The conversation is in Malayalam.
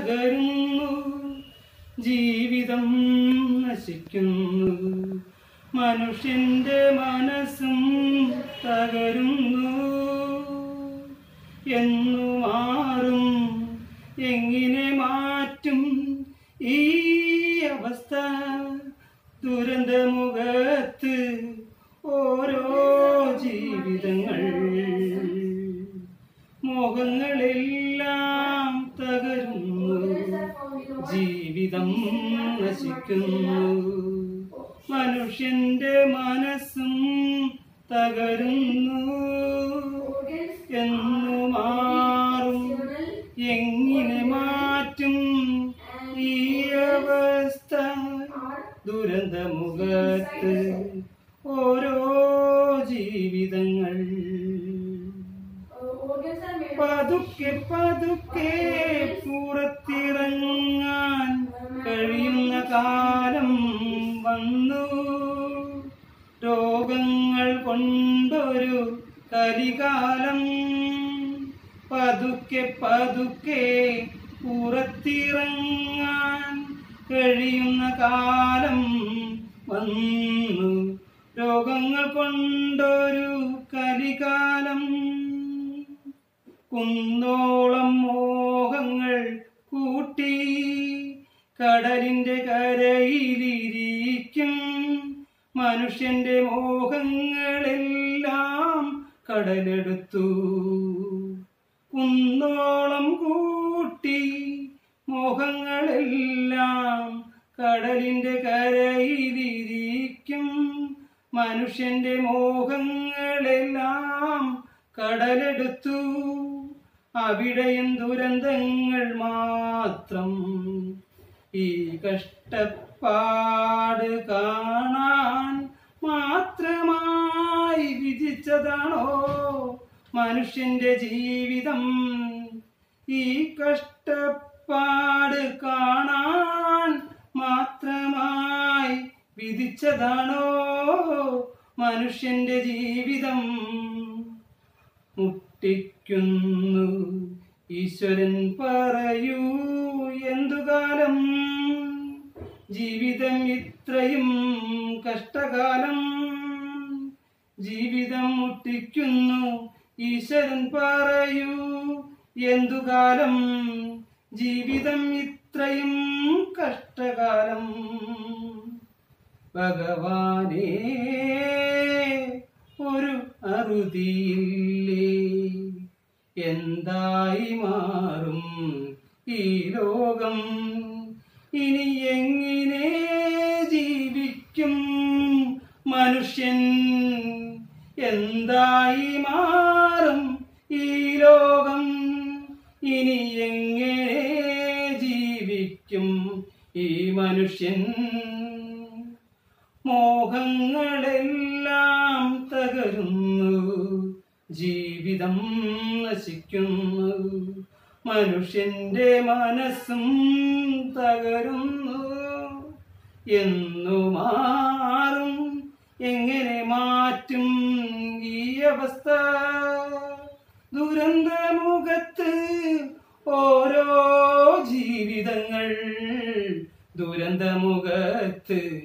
തകരുന്നു ജീവിതം നശിക്കുന്നു മനുഷ്യന്റെ മനസ്സും തകരുന്നു എന്നു മാറും എങ്ങനെ മാറ്റും ഈ അവസ്ഥ ദുരന്തമുഖത്ത് ഓരോ ജീവിതങ്ങൾ മോഹങ്ങളെല്ലാം തകരുന്നു ജീവിതം നശിക്കുന്നു മനുഷ്യന്റെ മനസ്സും തകരുന്നു എന്നു മാറും എങ്ങനെ മാറ്റും ഈ അവസ്ഥ ദുരന്തമുഖത്ത് ഓരോ ജീവിതങ്ങൾ പതുക്കെ പതുക്കെ പുറത്തിറങ്ങാൻ കഴിയുന്ന കാലം വന്നു രോഗങ്ങൾ കൊണ്ടൊരു കലികാലം പതുക്കെ പതുക്കെ പുറത്തിറങ്ങാൻ കഴിയുന്ന കാലം വന്നു രോഗങ്ങൾ കൊണ്ടൊരു കലികാലം കുന്നോളം മോഹങ്ങൾ കൂട്ടി കടലിന്റെ കരയിലിരിക്കും മനുഷ്യന്റെ മോഹങ്ങളെല്ലാം കടലെടുത്തു കുന്നോളം കൂട്ടി മോഹങ്ങളെല്ലാം കടലിന്റെ കരയിലിരിക്കും മനുഷ്യന്റെ മോഹങ്ങളെല്ലാം കടലെടുത്തു അവിടെയും ദുരന്തങ്ങൾ മാത്രം ഈ കഷ്ടപ്പാട് കാണാൻ മാത്രമായി വിധിച്ചതാണോ മനുഷ്യന്റെ ജീവിതം ഈ കഷ്ടപ്പാട് കാണാൻ മാത്രമായി വിധിച്ചതാണോ മനുഷ്യന്റെ ജീവിതം മുട്ടിക്കുന്നു ഈശ്വരൻ പറയൂ എന്തുകാലം ജീവിതം ഇത്രയും കഷ്ടകാലം ജീവിതം മുട്ടിക്കുന്നു ഈശ്വരൻ പറയൂ എന്തുകാലം ജീവിതം ഇത്രയും കഷ്ടകാലം ഭഗവാനേ ഒരു അറുതിയില്ലേ എന്തായി മാറും ഈ ലോകം ഇനി എങ്ങനെ ജീവിക്കും മനുഷ്യൻ എന്തായി മാറും ഈ ലോകം ഇനി എങ്ങനെ ജീവിക്കും ഈ മനുഷ്യൻ മോഹങ്ങളെല്ലാം തകരുന്നു ജീവിതം നശിക്കുന്നു മനുഷ്യന്റെ മനസ്സും തകരുന്നു എന്നു മാറും എങ്ങനെ മാറ്റും ഈ അവസ്ഥ ദുരന്തമുഖത്ത് ഓരോ ജീവിതങ്ങൾ ദുരന്തമുഖത്ത്